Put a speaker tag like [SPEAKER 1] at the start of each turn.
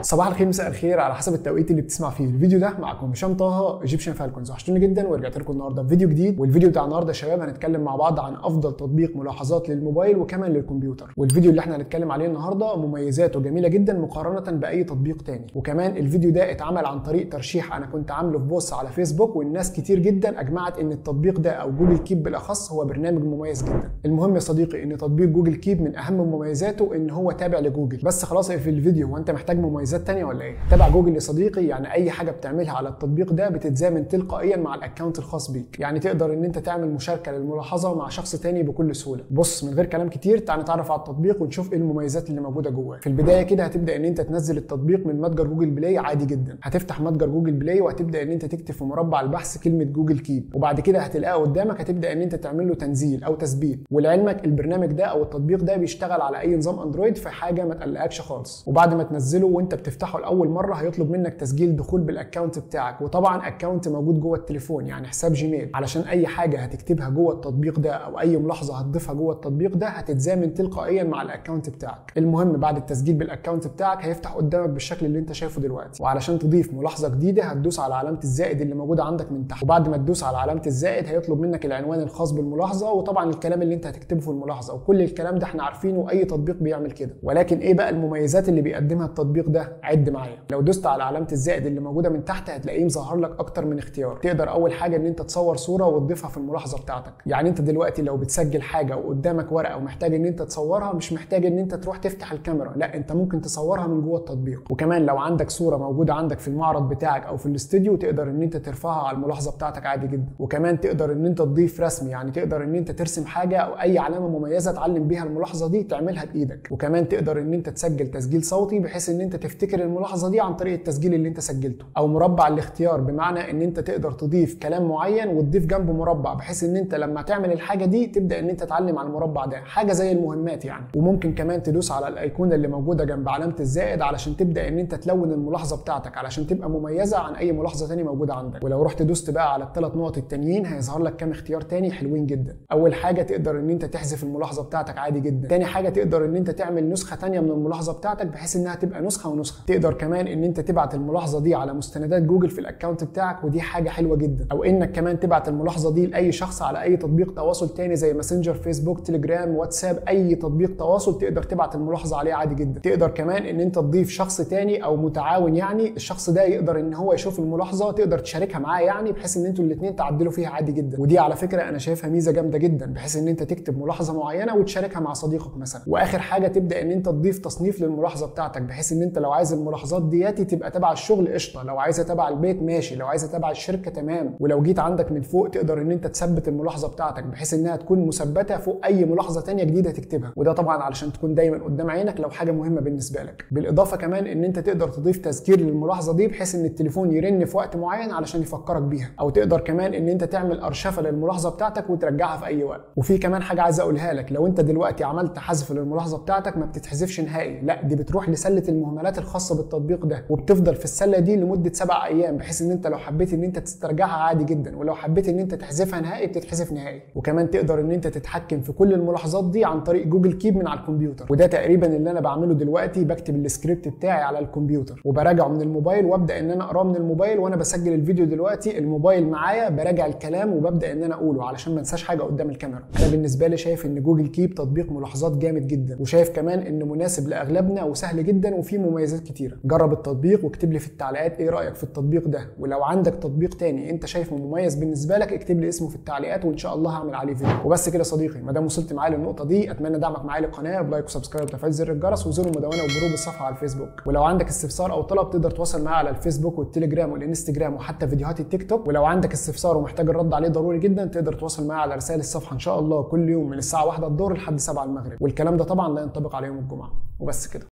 [SPEAKER 1] صباح الخير مساء الخير على حسب التوقيت اللي بتسمع فيه الفيديو ده معكم هشام طه ايجيبشن فالكونز وحشتوني جدا ورجعت لكم النهارده بفيديو جديد والفيديو بتاع النهارده يا شباب هنتكلم مع بعض عن افضل تطبيق ملاحظات للموبايل وكمان للكمبيوتر والفيديو اللي احنا هنتكلم عليه النهارده مميزاته جميله جدا مقارنه باي تطبيق تاني وكمان الفيديو ده اتعمل عن طريق ترشيح انا كنت عامله في بوست على فيسبوك والناس كتير جدا اجمعت ان التطبيق ده او جوجل كيب بالاخص هو برنامج مميز جدا المهم يا صديقي ان تطبيق جوجل كيب من اهم مميزاته ان هو تابع لجوجل بس خلاص في الفيديو وانت محتاج مميزات تانية ولا ايه تابع جوجل يا صديقي يعني اي حاجه بتعملها على التطبيق ده بتتزامن تلقائيا مع الاكونت الخاص بيك يعني تقدر ان انت تعمل مشاركه للملاحظه مع شخص تاني بكل سهوله بص من غير كلام كتير تعال نتعرف على التطبيق ونشوف ايه المميزات اللي موجوده جواه في البدايه كده هتبدا ان انت تنزل التطبيق من متجر جوجل بلاي عادي جدا هتفتح متجر جوجل بلاي وهتبدا ان انت تكتب في مربع البحث كلمه جوجل كيب وبعد كده هتلاقيها قدامك هتبدا ان انت تعمل له تنزيل او تثبيت ولعلمك البرنامج ده او التطبيق ده بيشتغل على اي نظام اندرويد في حاجه ما تقلقكش خالص وبعد ما تنزله وانت بتفتحه لاول مره هيطلب منك تسجيل دخول بالاكونت بتاعك وطبعا اكونت موجود جوه التليفون يعني حساب جيميل علشان اي حاجه هتكتبها جوه التطبيق ده او اي ملاحظه هتضيفها جوه التطبيق ده هتتزامن تلقائيا مع الاكونت بتاعك المهم بعد التسجيل بالاكونت بتاعك هيفتح قدامك بالشكل اللي انت شايفه دلوقتي وعلشان تضيف ملاحظه جديده هتدوس على علامه الزائد اللي موجوده عندك من تحت وبعد ما تدوس على علامه الزائد هيطلب منك العنوان الخاص بالملاحظه وطبعا الكلام اللي انت هتكتبه في الملاحظه وكل الكلام ده احنا عارفينه اي تطبيق بيعمل كده ولكن ايه بقى المميزات اللي بيقدمها التطبيق ده عد معايا لو دوست على علامه الزائد اللي موجوده من تحت هتلاقيه مظهر لك اكتر من اختيار تقدر اول حاجه ان انت تصور صوره وتضيفها في الملاحظه بتاعتك يعني انت دلوقتي لو بتسجل حاجه وقدامك ورقه ومحتاج ان انت تصورها مش محتاج ان انت تروح تفتح الكاميرا لا انت ممكن تصورها من جوه التطبيق وكمان لو عندك صوره موجوده عندك في المعرض بتاعك او في الاستوديو تقدر ان انت ترفعها على الملاحظه بتاعتك عادي جدا وكمان تقدر ان انت تضيف رسم يعني تقدر ان انت ترسم حاجه او اي علامه مميزه تعلم بيها الملاحظه دي تعملها بايدك وكمان تقدر ان انت تسجل تسجيل صوتي بحيث ان انت تفتكر الملاحظه دي عن طريق التسجيل اللي انت سجلته او مربع الاختيار بمعنى ان انت تقدر تضيف كلام معين وتضيف جنبه مربع بحيث ان انت لما تعمل الحاجه دي تبدا ان انت تعلم على المربع ده حاجه زي المهمات يعني وممكن كمان تدوس على الايقونه اللي موجوده جنب علامه الزائد علشان تبدا ان انت تلون الملاحظه بتاعتك علشان تبقى مميزه عن اي ملاحظه ثانيه موجوده عندك ولو رحت دوست بقى على الثلاث نقط التانيين هيظهر لك كام اختيار تاني حلوين جدا اول حاجه تقدر ان انت تحذف الملاحظه بتاعتك عادي جدا تاني حاجه تقدر ان انت تعمل نسخه ثانيه من الملاحظه بتاعتك بحيث انها تبقى نسخه ونسخه تقدر كمان ان انت تبعت الملاحظه دي على مستندات جوجل في الاكونت بتاعك ودي حاجه حلوه جدا او انك كمان تبعت الملاحظه دي لاي شخص على اي تطبيق تواصل تاني زي ماسنجر فيسبوك تليجرام واتساب اي تطبيق تواصل تقدر تبعت الملاحظه عليه عادي جدا تقدر كمان ان انت تضيف شخص تاني او متعاون يعني الشخص ده يقدر ان هو يشوف الملاحظه تقدر تشاركها معاه يعني بحيث ان انتوا الاثنين تعدلوا فيها عادي جدا ودي على فكره انا شايفها ميزه جامده جدا بحيث ان انت تكتب ملاحظه معينه وتشاركها مع صديقك مثلا واخر حاجه تبدا ان انت تضيف تصنيف للملاحظه بتاعتك بحيث ان انت لو عايز الملاحظات دياتي تبقى تبع الشغل قشطه لو عايزها تبع البيت ماشي لو عايزها تبع الشركه تمام ولو جيت عندك من فوق تقدر ان انت تثبت الملاحظه بتاعتك بحيث انها تكون مثبته فوق اي ملاحظه ثانيه جديده تكتبها وده طبعا علشان تكون دايما قدام عينك لو حاجه مهمه بالنسبه لك بالاضافه كمان ان انت تقدر تضيف تذكير للملاحظه دي بحيث ان التليفون يرن في وقت معين علشان يفكرك بيها او تقدر كمان ان انت تعمل ارشفه للملاحظه بتاعتك وترجعها في اي وقت وفي كمان حاجه عايز اقولها لك لو انت دلوقتي عملت حذف للملاحظه بتاعتك ما بتتحذفش نهائي لا دي بتروح لسله المهملات الخاصه بالتطبيق ده وبتفضل في السله دي لمده سبع ايام بحيث ان انت لو حبيت ان انت تسترجعها عادي جدا ولو حبيت ان انت تحذفها نهائي بتتحذف نهائي وكمان تقدر ان انت تتحكم في كل الملاحظات دي عن طريق جوجل كيب من على الكمبيوتر وده تقريبا اللي انا بعمله دلوقتي بكتب السكريبت بتاعي على الكمبيوتر وبراجعه من الموبايل وابدا ان انا اقراه من الموبايل وانا بسجل الفيديو دلوقتي الموبايل معايا براجع الكلام وببدا ان انا اقوله علشان ما انساش حاجه قدام الكاميرا انا بالنسبه لي شايف ان جوجل كيب تطبيق ملاحظات جامد جدا وشايف كمان انه مناسب لاغلبنا وسهل جدا وفيه مميزات كتيره جرب التطبيق واكتب لي في التعليقات ايه رايك في التطبيق ده ولو عندك تطبيق تاني انت شايفه مميز بالنسبه لك اكتب لي اسمه في التعليقات وان شاء الله هعمل عليه فيديو وبس كده يا صديقي ما دام وصلت معايا للنقطه دي اتمنى دعمك معايا للقناه بلايك وسبسكرايب وتفعيل زر الجرس وزور المدونه وجروب الصفحه على الفيسبوك ولو عندك استفسار او طلب تقدر تواصل معايا على الفيسبوك والتليجرام والانستجرام وحتى فيديوهات التيك توك ولو عندك استفسار ومحتاج الرد عليه ضروري جدا تقدر تواصل معايا على رسائل الصفحه ان شاء الله كل يوم من الساعه 1 الظهر لحد 7 المغرب والكلام ده طبعا لا ينطبق على يوم الجمعه وبس كده